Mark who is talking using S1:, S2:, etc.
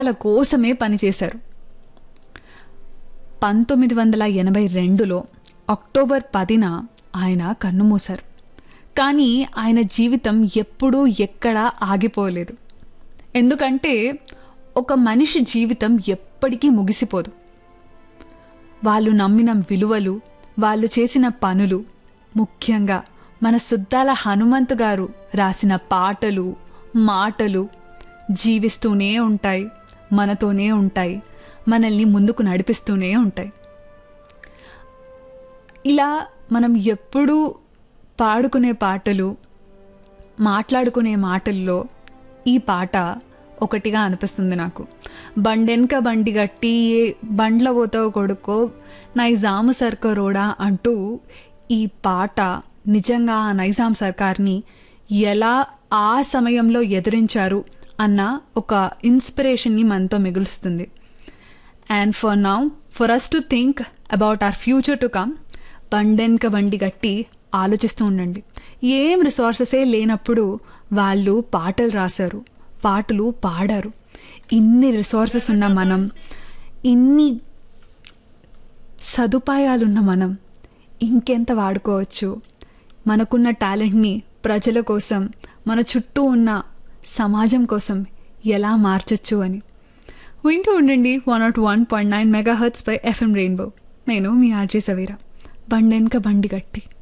S1: వాళ్ళ కోసమే పనిచేశారు పంతొమ్మిది వందల ఎనభై రెండులో అక్టోబర్ పదిన ఆయన కన్నుమూశారు కానీ ఆయన జీవితం ఎప్పుడూ ఎక్కడా ఆగిపోలేదు ఎందుకంటే ఒక మనిషి జీవితం ఎప్పటికీ ముగిసిపోదు వాళ్ళు నమ్మిన విలువలు వాళ్ళు చేసిన పనులు ముఖ్యంగా మన సుద్దాల హనుమంత్ గారు రాసిన పాటలు మాటలు జీవిస్తూనే ఉంటాయి మనతోనే ఉంటాయి మనల్ని ముందుకు నడిపిస్తూనే ఉంటాయి ఇలా మనం ఎప్పుడూ పాడుకునే పాటలు మాట్లాడుకునే మాటల్లో ఈ పాట ఒకటిగా అనిపిస్తుంది నాకు బండెనక బండి గట్టి ఏ బండ్ల పోతావు కొడుకో నైజాము సర్కరోడా అంటూ ఈ పాట నిజంగా ఆ నైజాం సర్కార్ని ఎలా ఆ సమయంలో ఎదిరించారు అన్న ఒక ఇన్స్పిరేషన్ని మనతో మిగులుస్తుంది and for now for us to think about our future to come బండెనక బండి గట్టి ఆలోచిస్తూ ఉండండి ఏం రిసోర్సెసే లేనప్పుడు వాళ్ళు పాటలు రాశారు పాటలు పాడారు ఇన్ని రిసోర్సెస్ ఉన్న మనం ఇన్ని సదుపాయాలున్న మనం ఇంకెంత వాడుకోవచ్చు మనకున్న టాలెంట్ని ప్రజల కోసం మన చుట్టూ ఉన్న సమాజం కోసం ఎలా మార్చొచ్చు అని వింటూ ఉండండి one nought one point nine megahertz by FM rainbow నేను మీ ఆర్జే సవీరా బండెనక బండి గట్టి